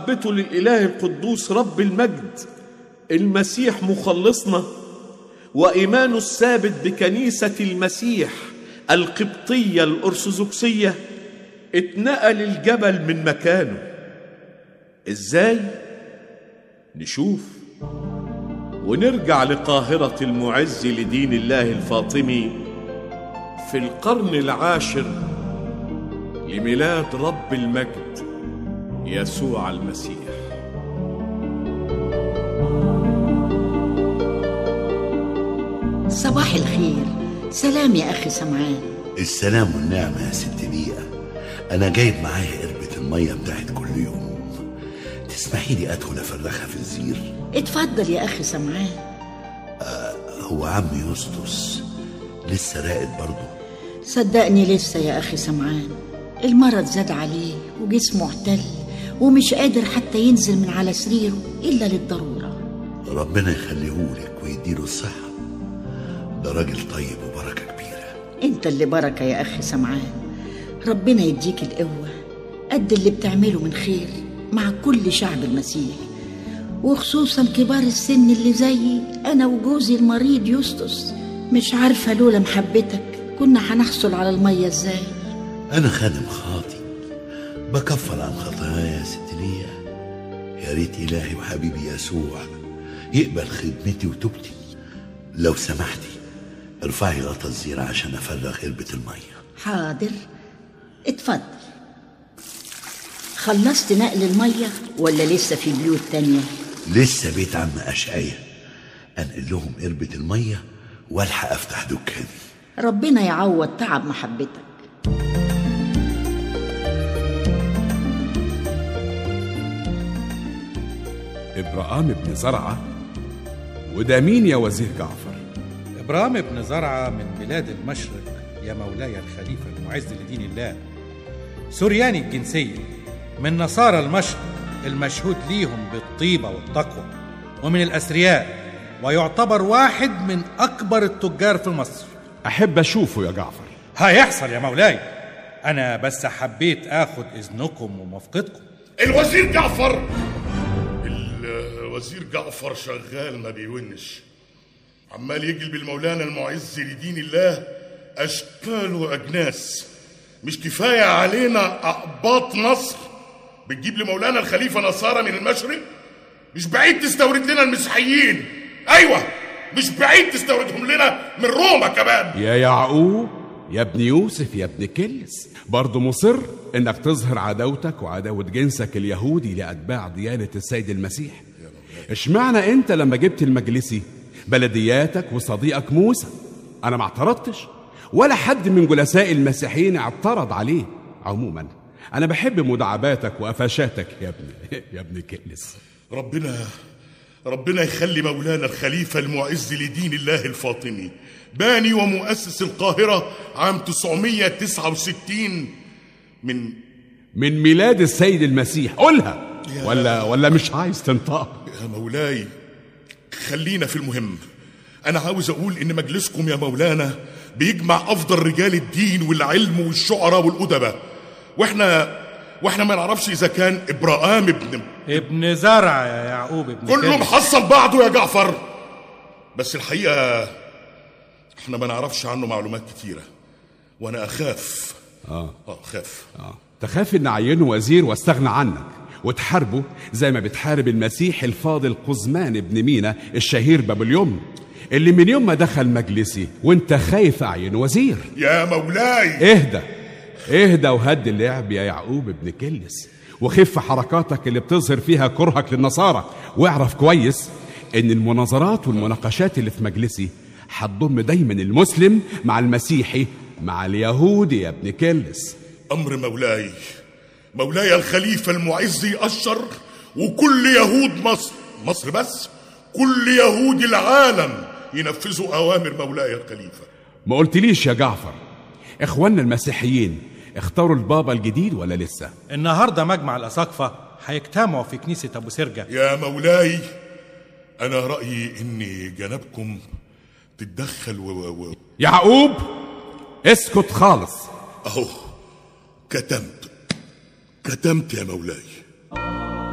محبته للإله القدوس رب المجد المسيح مخلصنا وإيمانه الثابت بكنيسة المسيح القبطية الأرثوذكسية اتنقل الجبل من مكانه ازاي نشوف ونرجع لقاهرة المعز لدين الله الفاطمي في القرن العاشر لميلاد رب المجد يسوع المسيح صباح الخير سلام يا أخي سمعان السلام والنعمة يا ست بيئة أنا جايب معايا قربة المية بتاعت كل يوم تسمحي لي أدخل أفرخها في الزير اتفضل يا أخي سمعان هو عم يسطس لسه راقد برضه صدقني لسه يا أخي سمعان المرض زاد عليه وجسمه اعتل ومش قادر حتى ينزل من على سريره إلا للضرورة ربنا يخليهولك ويديله الصحة ده راجل طيب وبركة كبيرة انت اللي بركة يا أخي سمعان ربنا يديك القوة قد اللي بتعمله من خير مع كل شعب المسيح وخصوصا كبار السن اللي زيي أنا وجوزي المريض يسطس مش عارفة لولا محبتك كنا هنحصل على المية ازاي أنا خادم خاطي بكفر عن خطاياي يا ست ليا يا ريت إلهي وحبيبي يسوع يقبل خدمتي وتوبتي لو سمحتي ارفعي غطا الزيرة عشان أفرغ قربة المية حاضر اتفضل خلصت نقل المية ولا لسه في بيوت تانية لسه بيت عم أشعية أنقل لهم قربة المية والحق أفتح دكاني ربنا يعوض تعب محبتك إبراهام بن زرعة وده مين يا وزير جعفر إبرام بن زرعة من بلاد المشرق يا مولاي الخليفة المعز لدين الله سورياني الجنسية من نصارى المشرق المشهود ليهم بالطيبة والتقوى ومن الأثرياء ويعتبر واحد من أكبر التجار في مصر أحب أشوفه يا جعفر هيحصل يا مولاي أنا بس حبيت آخد إذنكم وموافقتكم الوزير جعفر الوزير جعفر شغال ما بيونش عمال يجلب المولانا المعز لدين الله اشكال واجناس مش كفايه علينا اقباط مصر بتجيب لمولانا الخليفه نصارى من المشرق مش بعيد تستورد لنا المسيحيين ايوه مش بعيد تستوردهم لنا من روما كمان يا يعقوب يا ابن يوسف يا ابن كلس برضه مصر انك تظهر عداوتك وعداوة جنسك اليهودي لأتباع ديانة السيد المسيح اشمعنى انت لما جبت المجلسي بلدياتك وصديقك موسى انا ما اعترضتش ولا حد من جلساء المسيحيين اعترض عليه عموما انا بحب مداعباتك وقفشاتك يا ابن يا ابن كلس ربنا ربنا يخلي مولانا الخليفة المعز لدين الله الفاطمي باني ومؤسس القاهرة عام 969 من من ميلاد السيد المسيح قولها ولا ولا مش عايز تنطق يا مولاي خلينا في المهم أنا عاوز أقول إن مجلسكم يا مولانا بيجمع أفضل رجال الدين والعلم والشعراء والأدباء وإحنا وإحنا ما نعرفش إذا كان إبراهام ابن ابن زرع يا يعقوب ابن كله كلس. محصل بعضه يا جعفر بس الحقيقة احنا ما نعرفش عنه معلومات كتيرة وانا اخاف اه اه خاف اه تخاف ان اعينه وزير واستغنى عنك وتحاربه زي ما بتحارب المسيح الفاضل قزمان ابن مينا الشهير باب اليمن اللي من يوم ما دخل مجلسي وانت خايف اعين وزير يا مولاي اهدى اهدى وهد اللعب يا يعقوب ابن كلس وخف حركاتك اللي بتظهر فيها كرهك للنصارى واعرف كويس ان المناظرات والمناقشات اللي في مجلسي هتضم دايما المسلم مع المسيحي مع اليهودي يا ابن كلس امر مولاي مولاي الخليفة المعز يأشر وكل يهود مصر مصر بس كل يهود العالم ينفذوا اوامر مولاي الخليفة ما قلتليش يا جعفر اخواننا المسيحيين اختاروا البابا الجديد ولا لسه النهارده مجمع الأساقفة هيجتمعوا في كنيسة أبو سرجة يا مولاي انا رأيي ان جنابكم تتدخل و, و... و... يعقوب اسكت خالص اهو كتمت كتمت يا مولاي